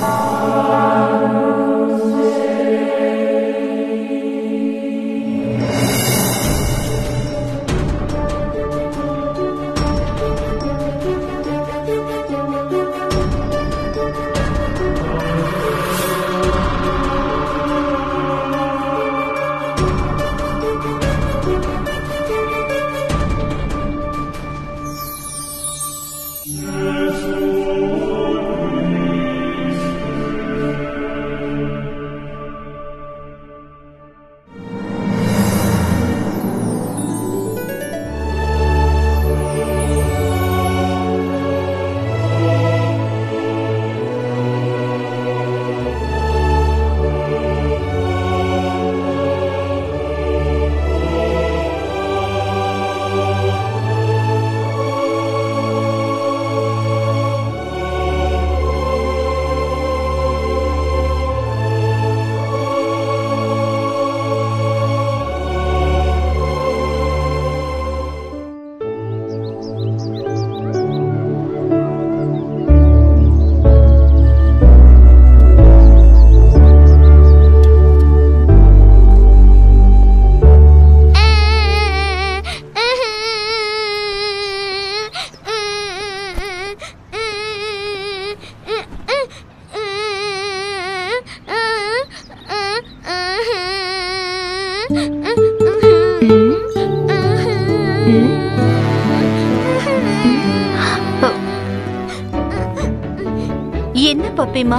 என்ன பப்பிமா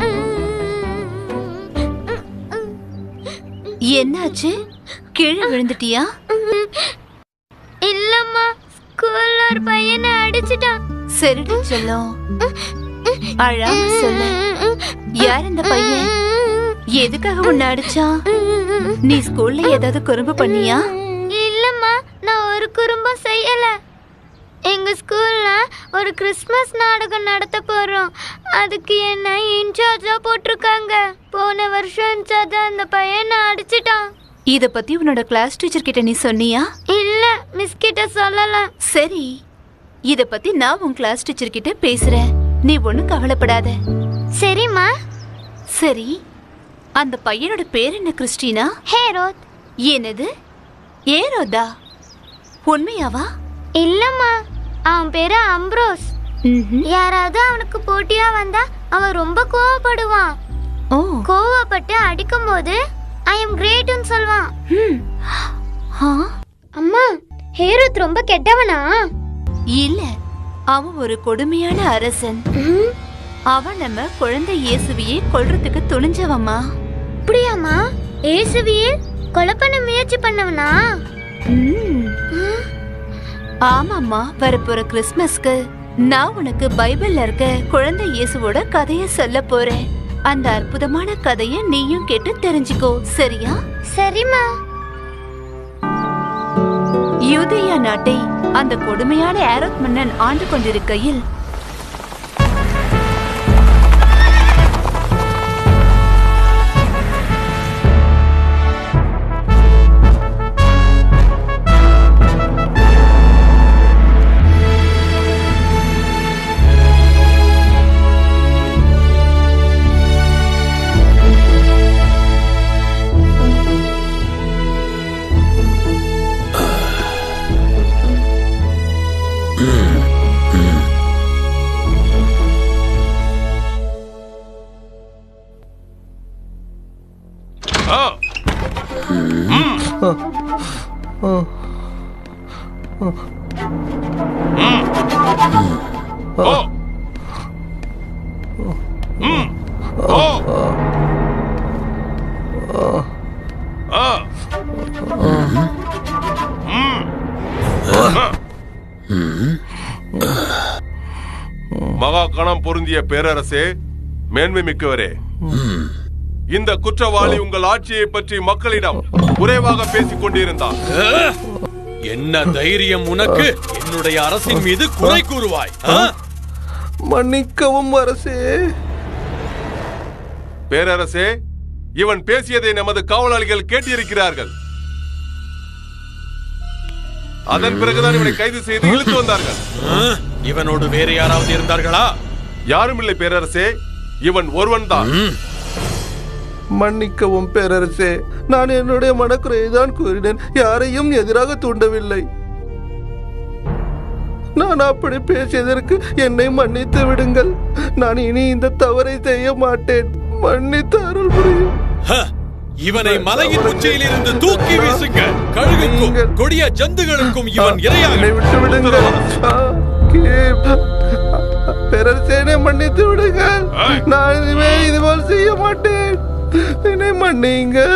என்னாச்சு கீழே விழுந்துட்டியா இல்லம்மா ஸ்கூல்ல ஒரு பையனை அடிச்சிட்டான் சரிடி செல்லம் அழாம சொல்லு யார் இந்த பையன் எதுக்காக உன்னை அடிச்சான் நீ ஸ்கூல்ல ஏதாவது குறும்பு பண்ணியா இல்லம்மா நான் ஒரு குறும்பம் செய்யல எங்க ஸ்கூல்ல ஒரு கிறிஸ்மஸ் நாடகம் நடத்த போறோம் அதுக்கு என்ன இன்சார்ஜா போட்டிருக்காங்க போன வருஷம் இன்சார்ஜ் அந்த பையனை அடிச்சிட்டான் இத பத்தி உன்னோட கிளாஸ் டீச்சர் கிட்ட நீ சொன்னியா இல்ல மிஸ் கிட்ட சொல்லல சரி இத பத்தி நான் உன் கிளாஸ் டீச்சர் கிட்ட பேசுறேன் நீ ஒண்ணும் கவலைப்படாத சரிம்மா சரி அந்த பையனோட பேர் என்ன கிறிஸ்டினா ஹேரோத் என்னது ஏரோதா உண்மையாவா இல்லம்மா அவன் பேரு அம்ப்ரோஸ் ம்ஹும். யாராவது அவனுக்கு போட்டியா வந்தா அவன் ரொம்ப கோவப்படுவான் ஓ கோவப்பட்டு அடிக்கும்போது ஐ எம் கிரேட்னு சொல்வான் ம். ஆ, அம்மா ஹேரோத் ரொம்ப கெட்டவனா இல்ல அவன் ஒரு கொடுமையான அரசன் அவன் நம்ம குழந்தை இயேசுவையே கொல்றதுக்கு துணிஞ்சவம்மா அப்படியாம்மா ஏசுவியே கொலை பண்ண முயற்சி பண்ணவனா ம். ஆமாம்மா வரப்போற கிறிஸ்மஸ்க்கு நான் உனக்கு பைபிள்ல இருக்க குழந்தை இயேசுவோட கதைய சொல்ல போறேன் அந்த அற்புதமான கதைய நீயும் கேட்டு தெரிஞ்சுக்கோ சரியா சரிம்மா யூதேயா நாட்டை அந்த கொடுமையான ஏரோத் மன்னன் ஆண்டு கொண்டிருக்கையில் ஆ. ம். ம். ஓ. ம். ஓ. ஆ. ம். மகா கணம் பொருந்திய பேரரசே மேன்மை மிக்கவரே இந்த குற்றவாளி உங்கள் ஆட்சியை பற்றி மக்களிடம் குறைவாக பேசிக் கொண்டிருந்தார் என்ன தைரியம் உனக்கு என்னுடைய அரசின் மீது குறை கூறுவாய் ஆ? மன்னிக்கவும் அரசே பேரரசே இவன் பேசியதை நமது காவலாளிகள் கேட்டிருக்கிறார்கள் அதன் பிறகுதான் இவனை கைது செய்து இழுத்து வந்தார்கள் ஆ? இவனோடு வேறு யாராவது இருந்தார்களா யாரும் இல்லை பேரரசே இவன் ஒருவன்தான் மன்னிக்கவும் பேரரசே நான் என்னுடைய மனக்குறையை தான் கூறினேன் யாரையும் எதிராக தூண்டவில்லை நான் அப்படி பேசியதற்கு என்னை மன்னித்து விடுங்கள் நான் இனி இந்த தவறை செய்ய மாட்டேன் மன்னித்து அருள் புரியும் ஹ! இவனை மலையின் உச்சியில் இருந்து தூக்கி வீசுங்க கழுகுக்கும் நீங்கள்- கொடிய ஜந்துகளுக்கும் இவன் என்னை இரையாக விட்டு விடுங்கள் ஆ, கே- பேரரசேனை மன்னித்து விடுங்கள் நான் இனிமேல் இதுபோல் செய்ய மாட்டேன் என்னை மன்னிங்கள்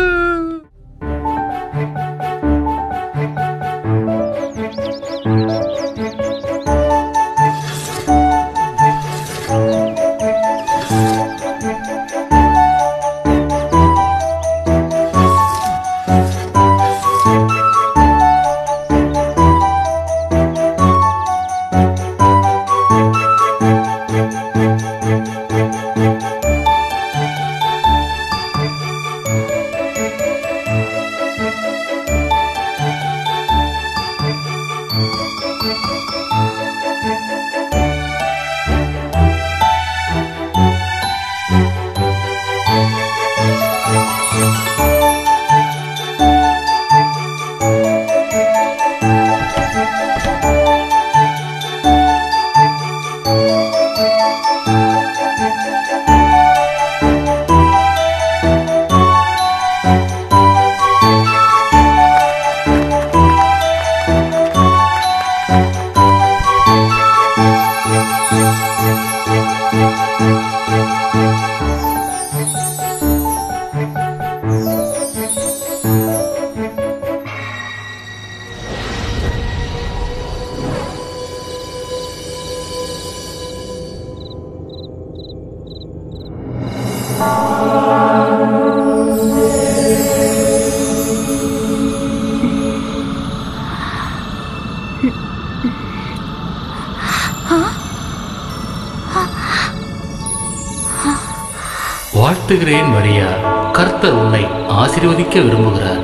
வாழ்த்துகிறேன் மரியா கர்த்தர் உன்னை ஆசீர்வதிக்க விரும்புகிறார்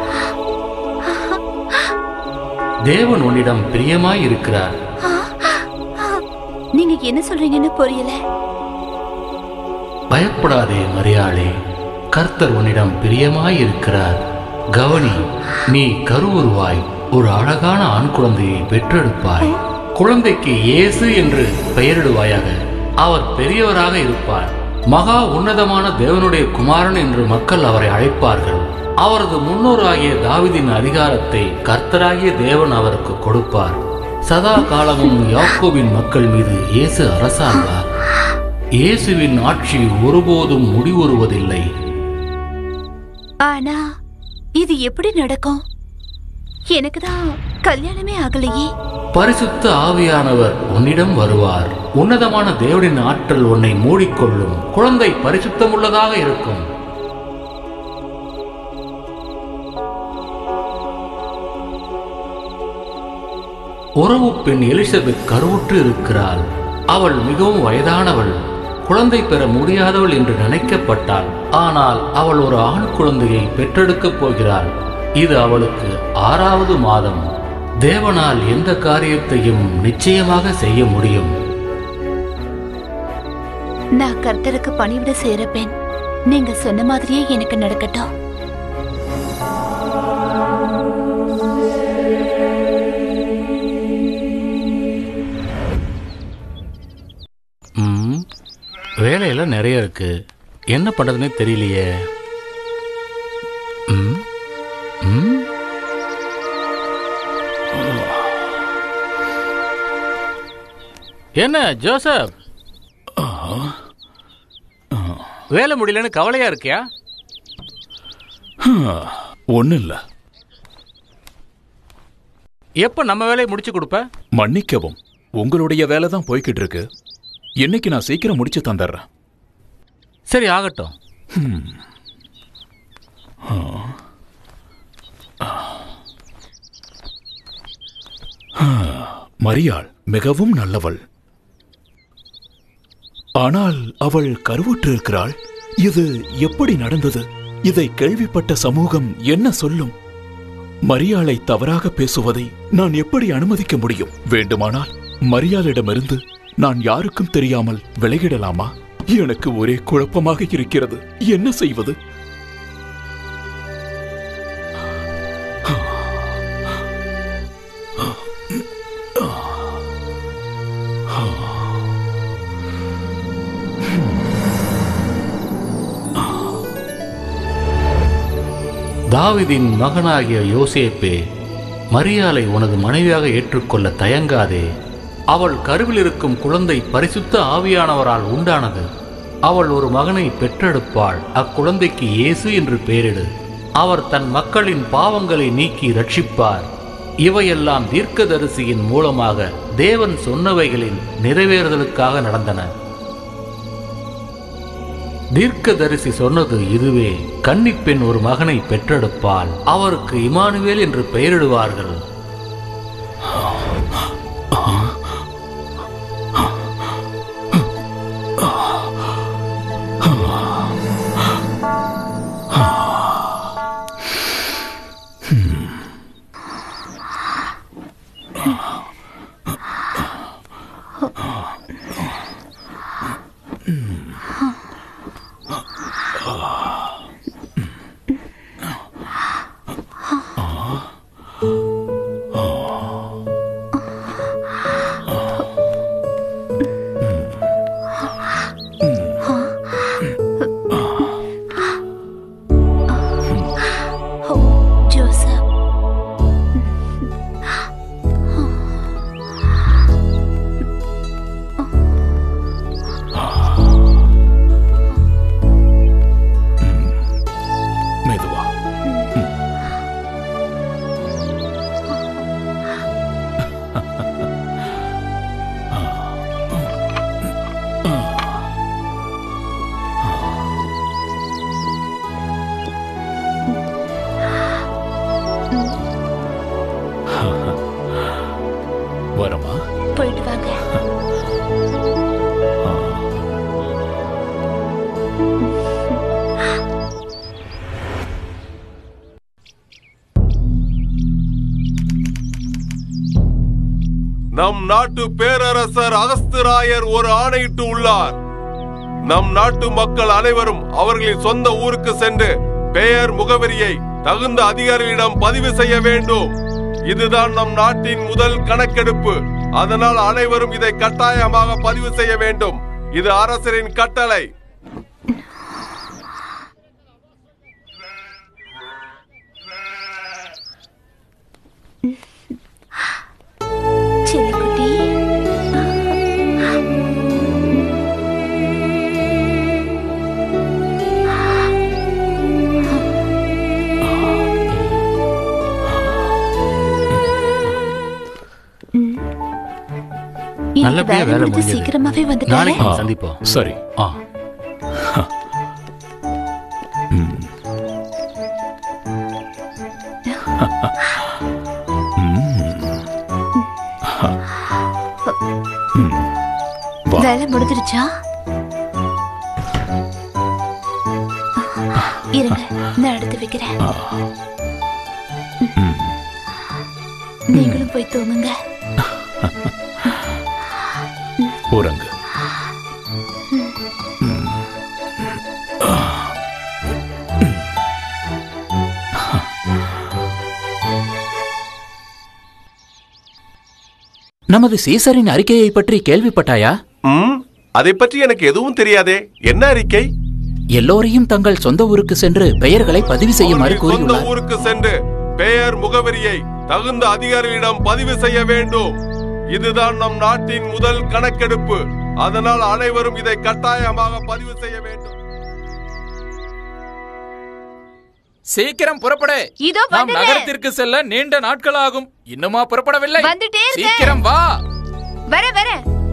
தேவன் உன்னிடம் பிரியமாய் இருக்கிறார் நீங்க என்ன சொல்றீங்கன்னு புரியல பயப்படாதே மரியாளே கர்த்தர் உன்னிடம் பிரியமாய் இருக்கிறார் கவனி நீ கருவுருவாய் ஒரு அழகான ஆண் குழந்தையை பெற்றெடுப்பாய் குழந்தைக்கு இயேசு என்று பெயரிடுவாயாக அவர் பெரியவராக இருப்பார் மகா உன்னதமான தேவனுடைய குமாரன் என்று மக்கள் அவரை அழைப்பார்கள் அவரது முன்னோராகிய தாவீதின் அதிகாரத்தை கர்த்தராகிய தேவன் அவருக்கு கொடுப்பார் சதா காலமும் யாக்கோபின் மக்கள் மீது இயேசு அரசாழ்வார் இயேசுவின் ஆட்சி ஒருபோதும் முடிவுறுவதில்லை ஆனா இது எப்படி நடக்கும் எனக்கு தான் கல்யாணமே ஆகலையே பரிசுத்த ஆவியானவர் உன்னிடம் வருவார் உன்னதமான தேவனின் ஆற்றல் உன்னை மூடிக்கொள்ளும் குழந்தை பரிசுத்தமுள்ளதாக இருக்கும் உறவு பெண் எலிசபெத் கருவுற்று இருக்கிறாள் அவள் மிகவும் வயதானவள் குழந்தை பெற முடியாதவள் என்று நினைக்கப்பட்டாள் ஆனால் அவள் ஒரு ஆண் குழந்தையை பெற்றெடுக்கப் போகிறாள் இது அவளுக்கு ஆறாவது மாதம் தேவனால் எந்த காரியத்தையும் நிச்சயமாக செய்ய முடியும் நான் கர்த்தருக்கு பணிவிட செய்யற பெண் நீங்க சொன்ன மாதிரியே எனக்கு நடக்கட்டும் ம் வேலையெல்லாம் நிறைய இருக்கு என்ன பண்றதுன்னே தெரியலையே ம் ம் என்ன ஜோசப் வேலை முடியலன்னு கவலையா இருக்கியா ஒன்னும் இல்ல எப்ப நம்ம வேலையை முடிச்சு கொடுப்ப மன்னிக்கவும் உங்களுடைய வேலை தான் போய்கிட்டு இருக்கு இன்னைக்கு நான் சீக்கிரம் முடிச்சு தந்துடுறேன் சரி ஆகட்டும் மரியாள் மிகவும் நல்லவள் ஆனால் அவள் கருவுற்று இருக்கிறாள் இது எப்படி நடந்தது இதை கேள்விப்பட்ட சமூகம் என்ன சொல்லும் மரியாளை தவறாக பேசுவதை நான் எப்படி அனுமதிக்க முடியும் வேண்டுமானால் மரியாளிடமிருந்து நான் யாருக்கும் தெரியாமல் விலகிடலாமா எனக்கு ஒரே குழப்பமாக இருக்கிறது என்ன செய்வது தாவீதின் மகனாகிய யோசேப்பே மரியாளை உனது மனைவியாக ஏற்றுக்கொள்ள தயங்காதே அவள் கருவில் இருக்கும் குழந்தை பரிசுத்த ஆவியானவரால் உண்டானது அவள் ஒரு மகனை பெற்றெடுப்பாள் அக்குழந்தைக்கு இயேசு என்று பெயரிடு அவர் தன் மக்களின் பாவங்களை நீக்கி ரட்சிப்பார் இவையெல்லாம் தீர்க்கதரிசியின் மூலமாக தேவன் சொன்னவைகளின் நிறைவேறுதலுக்காக நடந்தன தீர்க்கதரிசி சொன்னது இதுவே கன்னிப்பெண் ஒரு மகனை பெற்றெடுப்பாள் அவருக்கு இமானுவேல் என்று பெயரிடுவார்கள் ஓ ஜோசப் மெதுவா வரமா போயிட்டு வாங்க நம் நாட்டு பேரரசர் அகஸ்திராயர் ஒரு ஆணையிட்டு உள்ளார் நம் நாட்டு மக்கள் அனைவரும் அவர்களின் சொந்த ஊருக்கு சென்று பெயர் முகவரியை தகுந்த அதிகாரிகளிடம் பதிவு செய்ய வேண்டும் இதுதான் நம் நாட்டின் முதல் கணக்கெடுப்பு அதனால் அனைவரும் இதை கட்டாயமாக பதிவு செய்ய வேண்டும் இது அரசரின் கட்டளை செல்லக்குட்டி இன்னைக்கு நல்லபடியா வேலை வேலை முடிஞ்சு முடிஞ்சது. சீக்கிரமாவே வந்துட்டாரு நாளைக்கு ஆ, சந்திப்போம் சரி ஆ வா வேலை முடிஞ்சிருச்சா இருங்க நான் எடுத்து வைக்கிறேன் நீங்களும் போய் தூங்குங்க உறங்கு நமது சீசரின் அறிக்கையை பற்றி கேள்விப்பட்டாயா ம் அதை பற்றி எனக்கு எதுவும் தெரியாதே என்ன அறிக்கை எல்லோரையும் தங்கள் சொந்த ஊருக்கு சென்று பெயர்களை பதிவு செய்யுமாறு அவர்களின் சொந்த கூறியுள்ளார் ஊருக்கு சென்று பெயர் முகவரியை தகுந்த அதிகாரிகளிடம் பதிவு செய்ய வேண்டும் இதுதான் நம் நாட்டின் முதல் கணக்கெடுப்பு அதனால் அனைவரும் இதை கட்டாயமாக பதிவு செய்ய வேண்டும் சீக்கிரம் புறப்படு இதோ நாம் வந்துட்டேன். நகரத்திற்கு செல்ல நீண்ட நாட்கள் ஆகும் இன்னுமா புறப்படவில்லை வந்துட்டே இருக்கேன். சீக்கிரம் வா வர வர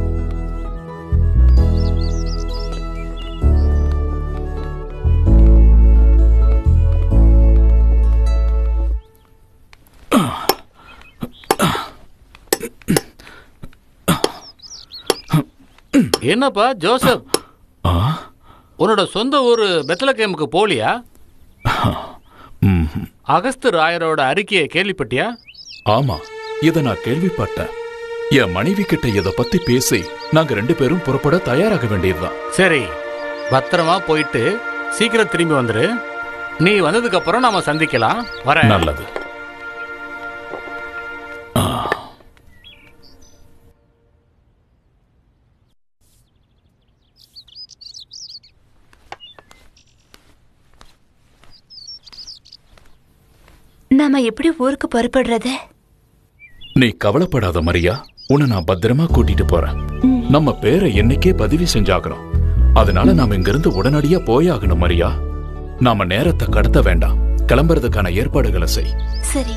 என்னப்பா ஜோசப் ஆ உன்னோட சொந்த ஊர் பெத்தலகேமுக்கு போலியா ம் அகஸ்து ராயரோட அறிக்கையை கேள்விப்பட்டியா ஆமா இத நான் கேள்விப்பட்டேன் என் மனைவி கிட்ட இத பத்தி பேசி நாங்க ரெண்டு பேரும் புறப்பட தயாராக வேண்டியதுதான் சரி பத்திரமா போயிட்டு சீக்கிரம் திரும்பி வந்துரு நீ வந்ததுக்கு அப்புறம் நாம சந்திக்கலாம் வரேன் நல்லது நாம எப்படி ஊருக்கு புறப்படுறது நீ கவலைப்படாத மரியா உன்னை நான் பத்திரமா கூட்டிட்டு போறேன் நம்ம பேரை என்னைக்கே பதிவு செஞ்சாகணும் அதனால நாம இங்கிருந்து உடனடியா போயாகணும் மரியா நாம நேரத்தை கடத்த வேண்டாம் கிளம்புறதுக்கான ஏற்பாடுகளை செய் சரி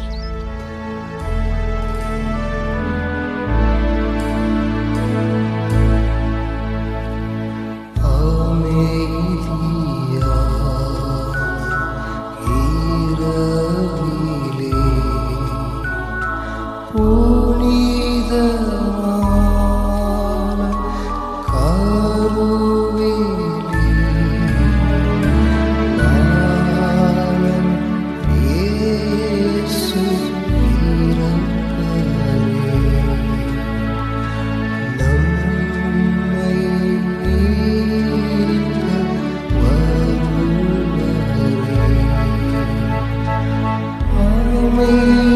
Amen.